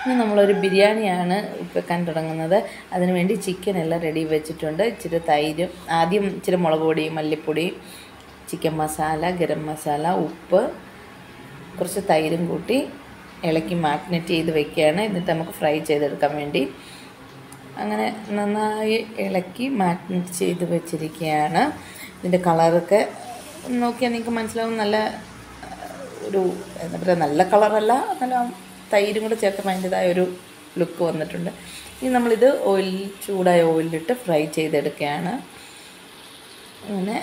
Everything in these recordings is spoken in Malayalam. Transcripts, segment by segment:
ഇനി നമ്മളൊരു ബിരിയാണിയാണ് വെക്കാൻ തുടങ്ങുന്നത് അതിനുവേണ്ടി ചിക്കൻ എല്ലാം റെഡി വെച്ചിട്ടുണ്ട് ഇച്ചിരി തൈര് ആദ്യം ഇച്ചിരി മുളക് പൊടി മല്ലിപ്പൊടി ചിക്കൻ മസാല ഗരം മസാല ഉപ്പ് കുറച്ച് തൈരും കൂട്ടി ഇളക്കി മാഗ്നറ്റ് ചെയ്ത് വെക്കുകയാണ് എന്നിട്ട് നമുക്ക് ഫ്രൈ ചെയ്തെടുക്കാൻ വേണ്ടി അങ്ങനെ നന്നായി ഇളക്കി മാഗ്നറ്റ് ചെയ്ത് വെച്ചിരിക്കുകയാണ് ഇതിൻ്റെ കളറൊക്കെ നോക്കിയാൽ നിങ്ങൾക്ക് മനസ്സിലാവും നല്ല ഒരു എന്താ പറയുക നല്ല കളറല്ല നല്ല തൈരും കൂടെ ചേർത്തപ്പോൾ അതിൻ്റെതായ ഒരു ലുക്ക് വന്നിട്ടുണ്ട് ഇനി നമ്മളിത് ഓയിൽ ചൂടായ ഓയിലിട്ട് ഫ്രൈ ചെയ്തെടുക്കുകയാണ് അങ്ങനെ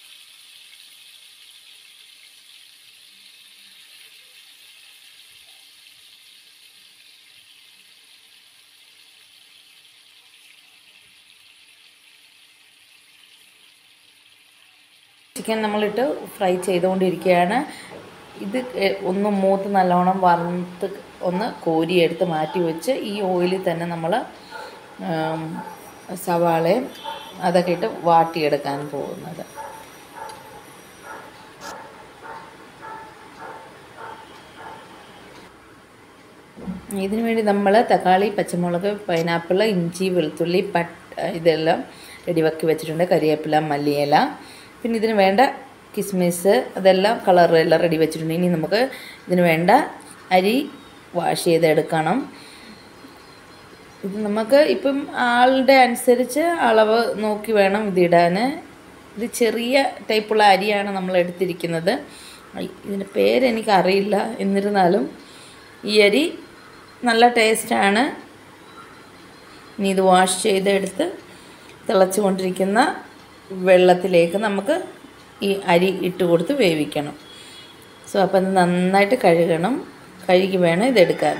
ചിക്കൻ നമ്മളിട്ട് ഫ്രൈ ചെയ്തുകൊണ്ടിരിക്കുകയാണ് ഇത് എ- ഒന്ന് മൂത്ത് നല്ലോണം വറുത്ത് ഒന്ന് കോരിയെടുത്ത് മാറ്റി വെച്ച് ഈ ഓയിലിൽ തന്നെ നമ്മൾ സവാളയും അതൊക്കെ ഇട്ട് വാട്ടിയെടുക്കാൻ പോകുന്നത് ഇതിനു വേണ്ടി നമ്മൾ തക്കാളി പച്ചമുളക് പൈനാപ്പിൾ ഇഞ്ചി വെളുത്തുള്ളി പട്ട് ഇതെല്ലാം റെഡിയാക്കി വെച്ചിട്ടുണ്ട് കരിവേപ്പില മല്ലിയില പിന്നെ ഇതിന് വേണ്ട കിസ്മിസ് അതെല്ലാം കളർ എല്ലാം റെഡി വെച്ചിട്ടുണ്ട് ഇനി നമുക്ക് ഇതിന് വേണ്ട അരി വാഷ് ചെയ്തെടുക്കണം ഇത് നമുക്ക് ഇപ്പം ആളുടെ അനുസരിച്ച് അളവ് നോക്കി വേണം ഇതിടാൻ ഇത് ചെറിയ ടൈപ്പുള്ള അരിയാണ് നമ്മൾ എടുത്തിരിക്കുന്നത് ഐ- ഇതിൻ്റെ പേരെനിക്ക് അറിയില്ല എന്നിരുന്നാലും ഈ അരി നല്ല ടേസ്റ്റാണ് ഇനി ഇത് വാഷ് ചെയ്തെടുത്ത് തിളച്ചുകൊണ്ടിരിക്കുന്ന വെള്ളത്തിലേക്ക് നമുക്ക് ഈ അരി ഇട്ട് കൊടുത്ത് വേവിക്കണം സോ അപ്പം ഇത് നന്നായിട്ട് കഴുകണം കഴുകി വേണം ഇതെടുക്കാൻ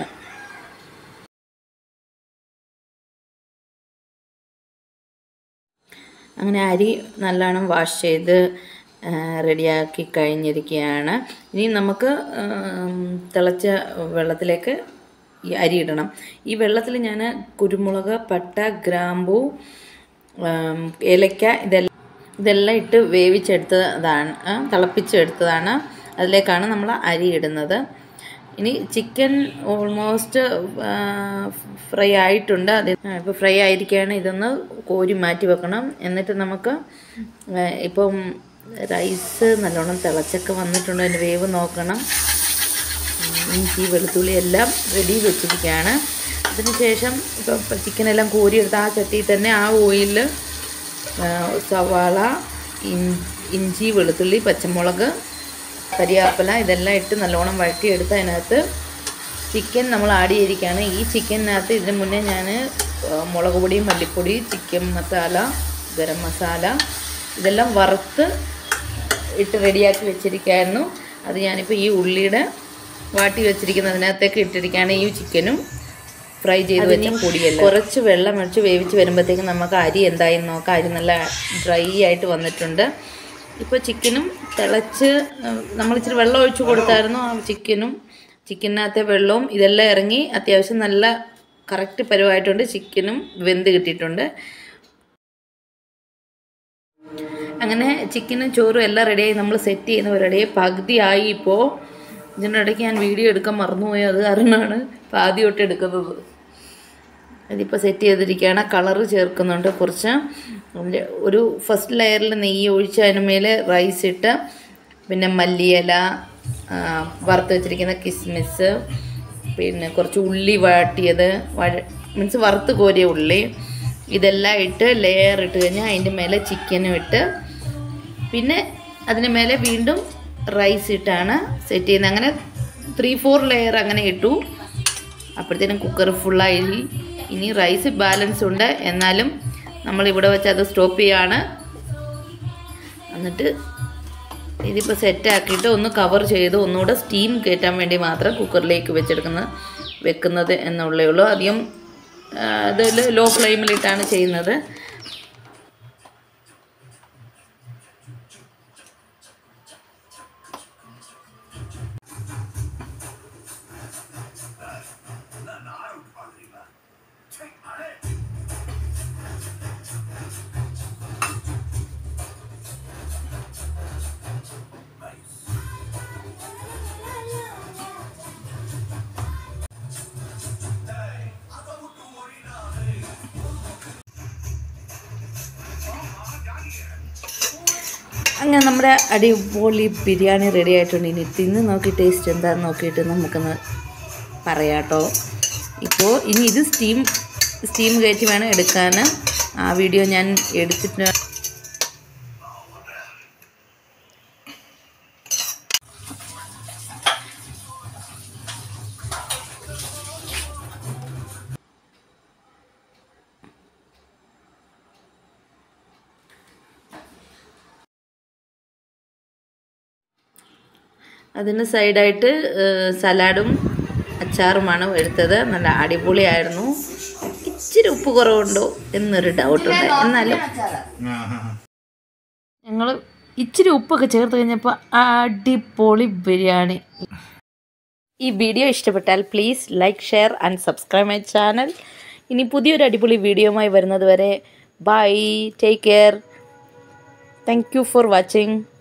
അങ്ങനെ അരി നല്ലോണം വാഷ് ചെയ്ത് ആ, റെഡിയാക്കി കഴിഞ്ഞിരിക്കുകയാണ് ഇനി നമുക്ക് ഉം, തിളച്ച വെള്ളത്തിലേക്ക് ഈ അരി ഇടണം ഈ വെള്ളത്തിൽ ഞാൻ കുരുമുളക് പട്ട ഗ്രാമ്പൂ ഉം, ഏലക്ക ഇതെല്ലാം ഇതെല്ലാം ഇട്ട് വേവിച്ചെടുത്തതാണ് ആ, തിളപ്പിച്ചെടുത്തതാണ് അതിലേക്കാണ് നമ്മൾ അരി ഇടുന്നത് ഇനി ചിക്കൻ ഓൾമോസ്റ്റ് ഫ്രൈ ആയിട്ടുണ്ട് അത് ഇപ്പോൾ ഫ്രൈ ആയിരിക്കുകയാണ് ഇതൊന്ന് കോരി മാറ്റി വെക്കണം എന്നിട്ട് നമുക്ക് ആ, ഇപ്പം റൈസ് നല്ലോണം തിളച്ചൊക്കെ വന്നിട്ടുണ്ട് അതിൻ്റെ വേവ് നോക്കണം ഉം, ഇഞ്ചി വെളുത്തുള്ളി എല്ലാം റെഡി വെച്ചിരിക്കുകയാണ് അതിനുശേഷം ഇപ്പം ചിക്കനെല്ലാം കോരിയെടുത്ത് ആ ചട്ടിയിൽ തന്നെ ആ ഓയിലിൽ സവാള ഇൻ- ഇഞ്ചി വെളുത്തുള്ളി പച്ചമുളക് കരിയാപ്പല ഇതെല്ലാം ഇട്ട് നല്ലോണം വഴറ്റിയെടുത്ത് അതിനകത്ത് ചിക്കൻ നമ്മൾ ആഡ് ചെയ്തിരിക്കുകയാണ് ഈ ചിക്കനകത്ത് ഇതിന് മുന്നേ ഞാൻ മുളക് പൊടി മല്ലിപ്പൊടി ചിക്കൻ മസാല ഗരം മസാല ഇതെല്ലാം വറുത്ത് ഇട്ട് റെഡിയാക്കി വെച്ചിരിക്കുകയായിരുന്നു അത് ഞാനിപ്പോൾ ഈ ഉള്ളിയുടെ വാട്ടി വെച്ചിരിക്കുന്നതിനകത്തേക്ക് ഇട്ടിരിക്കുകയാണ് ഈ ചിക്കനും ഫ്രൈ ചെയ്ത് വെച്ച പൊടിയെല്ലാം കുറച്ച് വെള്ളം ഒഴിച്ച് വേവിച്ച് വരുമ്പോഴത്തേക്കും നമുക്ക് അരി എന്തായി നോക്കാം അരി നല്ല ഡ്രൈ ആയിട്ട് വന്നിട്ടുണ്ട് ഇപ്പോൾ ചിക്കനും തിളച്ച് നമ്മൾ ഇച്ചിരി വെള്ളം ഒഴിച്ച് കൊടുത്തായിരുന്നു ആ ചിക്കനും ചിക്കനകത്തെ വെള്ളവും ഇതെല്ലാം ഇറങ്ങി അത്യാവശ്യം നല്ല കറക്റ്റ് പരുവായിട്ടുണ്ട് ചിക്കനും വെന്ത് കിട്ടിയിട്ടുണ്ട് അങ്ങനെ ചിക്കനും ചോറും എല്ലാം റെഡിയായി നമ്മൾ സെറ്റ് ചെയ്യുന്ന പരിപാടിയെ പകുതിയായി ഇപ്പോൾ ഇതിൻ്റെ ഇടയ്ക്ക് ഞാൻ വീഡിയോ എടുക്കാൻ മറന്നുപോയി അത് കാരണമാണ് പാതി തൊട്ട് എടുക്കുന്നത് ഇതിപ്പോൾ സെറ്റ് ചെയ്തിരിക്കുകയാണ് കളറ് ചേർക്കുന്നുണ്ട് കുറച്ച് അതിൻ്റെ ഒരു ഫസ്റ്റ് ലെയറിൽ നെയ്യ് ഒഴിച്ച് അതിന് മേലെ റൈസ് ഇട്ട് പിന്നെ മല്ലിയില ആ, വറുത്ത് വെച്ചിരിക്കുന്ന കിസ്മിസ് പിന്നെ കുറച്ച് ഉള്ളി വാട്ടിയത് വഴ മീൻസ് വറുത്ത് കോരിയ ഉള്ളി ഇതെല്ലാം ഇട്ട് ലെയർ ഇട്ട് കഴിഞ്ഞാൽ അതിൻ്റെ മേലെ ചിക്കനും ഇട്ട് പിന്നെ അതിന് മേലെ വീണ്ടും റൈസ് ഇട്ടാണ് സെറ്റ് ചെയ്യുന്നത് അങ്ങനെ ത്രീ ഫോർ ലെയർ അങ്ങനെ ഇട്ടു അപ്പോഴത്തേനും കുക്കർ ഫുള്ളായി ഇനി റൈസ് ബാലൻസ് ഉണ്ട് എന്നാലും നമ്മൾ ഇവിടെ വെച്ച് അത് സ്റ്റോപ്പ് ചെയ്യാണ് എന്നിട്ട് ഇതിപ്പോൾ സെറ്റാക്കിയിട്ട് ഒന്ന് കവർ ചെയ്ത് ഒന്നുകൂടെ സ്റ്റീം കയറ്റാൻ വേണ്ടി മാത്രം കുക്കറിലേക്ക് വെച്ചെടുക്കുന്നത് വെക്കുന്നത് എന്നുള്ളേ ഉള്ളൂ അധികം അതിൽ ലോ ഫ്ലെയിമിലിട്ടാണ് ചെയ്യുന്നത് അങ്ങനെ നമ്മുടെ അടിപൊളി ബിരിയാണി റെഡി ആയിട്ടുണ്ട് ഇനി തിന്ന് നോക്കി ടേസ്റ്റ് എന്താണെന്ന് നോക്കിയിട്ട് നമുക്കൊന്ന് പറയാട്ടോ ഇപ്പോൾ ഇനി ഇത് സ്റ്റീം സ്റ്റീം കയറ്റി വേണം എടുക്കാൻ ആ വീഡിയോ ഞാൻ എടുത്തിട്ട് അതിന് സൈഡായിട്ട് സലാഡും അച്ചാറുമാണ് എടുത്തത് നല്ല അടിപൊളിയായിരുന്നു ഇച്ചിരി ഉപ്പ് കുറവുണ്ടോ എന്നൊരു ഡൗട്ടുണ്ട് എന്നാലും ഞങ്ങൾ ഇച്ചിരി ഉപ്പൊക്കെ ചേർത്ത് കഴിഞ്ഞപ്പോൾ അടിപൊളി ബിരിയാണി ഈ വീഡിയോ ഇഷ്ടപ്പെട്ടാൽ please like share and subscribe my channel ഇനി പുതിയൊരു അടിപൊളി വീഡിയോയുമായി വരുന്നത് വരെ bye take care thank you for watching